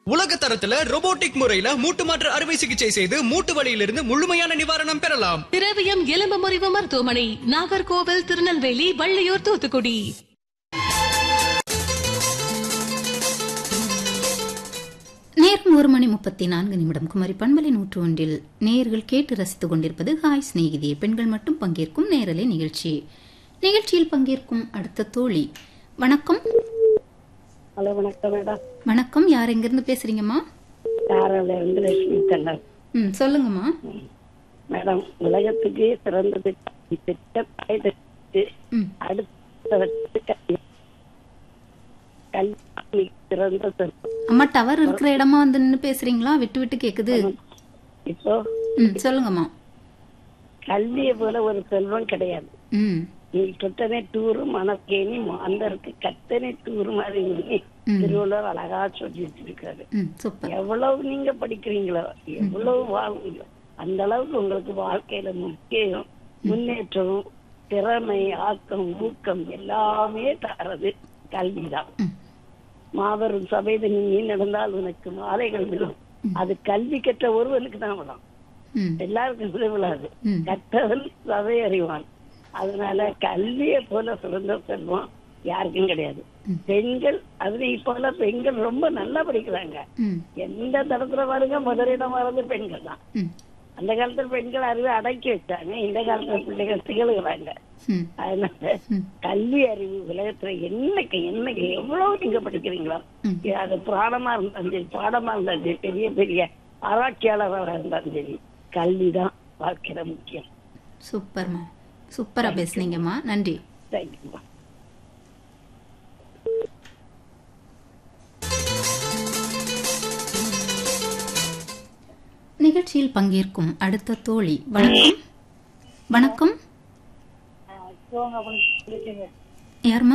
உலக தரத்துல robotic முறையில மூட்டு மாற்று அறுவை சிகிச்சை செய்து மூட்டு வலியிலிருந்து முழுமையான நிவாரணம் பெறலாம் திரவியம் எலும்பு முறிவு மருத்துவமனை நாகர்கோவில் திருநெல்வேலி வள்ளியூர் தூத்துக்குடி நேரம் ஒரு மணி முப்பத்தி நான்கு நிமிடம் குமரி பண்பலை நூற்று ஒன்றில் நேயர்கள் கேட்டு ரசித்துக் கொண்டிருப்பது ஹாய் சிநேகிதியே பெண்கள் மட்டும் பங்கேற்கும் நேரலை நிகழ்ச்சி நிகழ்ச்சியில் பங்கேற்கும் அடுத்த தோழி வணக்கம் ஹலோ வணக்கம் மேடம் வணக்கம் யார் எங்கிருந்து பேசுறீங்கம்மா காரால இருந்து லட்சுமி கண்ணன் ம் சொல்லுங்கம்மா மேடம் உலகத்துக்கே சிறந்தது கல்வி. பெற்ற தாய் தந்தைக்கு ம் அடுத்தவருக்கு கல்வி கல்வி மிக சிறந்த செல்வம். அம்மா டவர் இருக்கிற இடமா வந்து நின்று பேசுறீங்களா விட்டு விட்டு கேக்குது இப்போ ம் சொல்லுங்கம்மா கல்வியை போல ஒரு செல்வம் கிடையாது ம் நீ தொட்டனே டூரு மனக்கேணி மாந்தருக்கு கத்தனை டூர் மாதிரி ம். திருவள்ளுவர் அழகா சொல்லி வச்சிருக்காரு ம் சூப்பர் எவ்வளவு நீங்க படிக்கிறீங்களோ எவ்வளவு வாழ்வீங்களோ அந்த அளவுக்கு உங்களுக்கு வாழ்க்கையில முக்கியம் முன்னேற்றம் திறமை ஆக்கம் ஊக்கம் எல்லாமே தரது கல்விதான் ம். மாபெரும் சபையில நீ நடந்தால் உனக்கு மாலைகள் விழும் அது கல்வி கற்ற ஒருவனுக்கு தான் விடும் ம் எல்லாருக்கும் விழ விழாது ம். கற்றவன் சபை அறிவான் அதனால கல்வியை போல சிறந்த செல்வம் யாருக்கும் கிடையாது பெண்கள் அதுல இப்ப எல்லாம் பெண்கள் ரொம்ப நல்லா படிக்கிறாங்க ம் எந்த தடத்துல பாருங்க முதலிடம் வர்றது பெண்கள் தான் ம் அந்த காலத்துல பெண்கள் அறிவை அடக்கி வச்சாங்க இந்த காலத்துல பிள்ளைகள் திகழ்கிறாங்க ம் அதனால ம். கல்வி அறிவு உலகத்துல என்னைக்கு என்னைக்கு எவ்வளவு நீங்க படிக்கிறீங்களோ ம். அது பாடமா இருந்தாலும் சரி பாடமா இருந்தாலும் சரி பெரிய பெரிய ஆராய்ச்சியாளராக இருந்தாலும் சரி கல்விதான் வாழ்க்கையில முக்கியம் சூப்பர்மா சூப்பரா பேசுனீங்கம்மா நன்றி தேங்க்யூ நிகழ்ச்சியில் பங்கேற்கும் அடுத்த தோழி வணக்கம் வணக்கம் யாருமா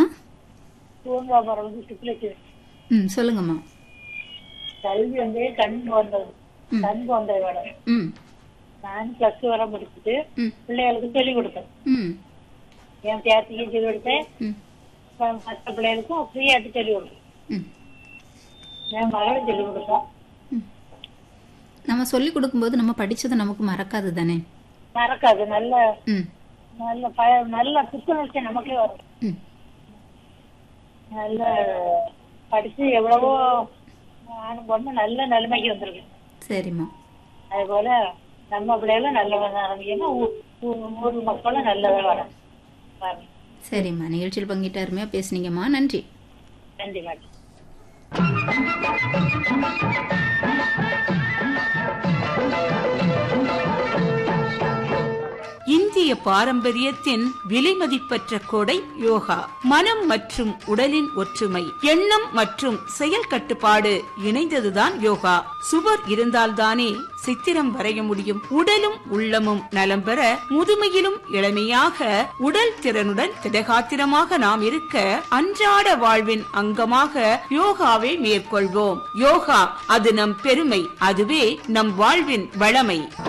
ம் சொல்லுங்கம்மா கல்வி வந்து கண் போன்றது ம். கண் போன்றது மேடம் ம் நான் பிளஸ் டூ வரை முடிச்சுட்டு ம் பிள்ளைகளுக்கு சொல்லிக் கொடுப்பேன் ம் என் பேத்திக்கும் சொல்லிக் கொடுப்பேன் ம் அப்புறம் மற்ற பிள்ளைகளுக்கும் ஃப்ரீயாட்டு சொல்லிக் கொடுப்பேன் ம் என் மகளும் சொல்லிக் கொடுப்பேன் நம்ம சொல்லி கொடுக்கும்போது நம்ம படிச்சது நமக்கு மறக்காது தானே மறக்காது நல்ல ம் நல்ல பய நல்ல புத்துணர்ச்சி நமக்கே வரும் ம் நல்ல படிச்சு எவ்வளவோ ஆணும் பொண்ணு நல்ல நிலைமைக்கு வந்திருக்கு சரிம்மா அது போல நம்ம பிள்ளைகளும் நல்லவங்க ஆரம்பிக்கணும் ஊ- ஊ- ஊர் மக்களும் நல்லதாக வரும் வரணும். சரிம்மா நிகழ்ச்சியில் பங்கிட்டு அருமையாக பேசுனீங்கம்மா நன்றி நன்றி மேடம் இந்திய பாரம்பரியத்தின் விலைமதிப்பற்ற கொடை யோகா மனம் மற்றும் உடலின் ஒற்றுமை எண்ணம் மற்றும் செயல் கட்டுப்பாடு இணைந்ததுதான் யோகா சுவர் இருந்தால்தானே சித்திரம் வரைய முடியும் உடலும் உள்ளமும் நலம் பெற முதுமையிலும் இளமையாக உடல் திறனுடன் திடகாத்திரமாக நாம் இருக்க அன்றாட வாழ்வின் அங்கமாக யோகாவை மேற்கொள்வோம் யோகா அது நம் பெருமை அதுவே நம் வாழ்வின் வளமை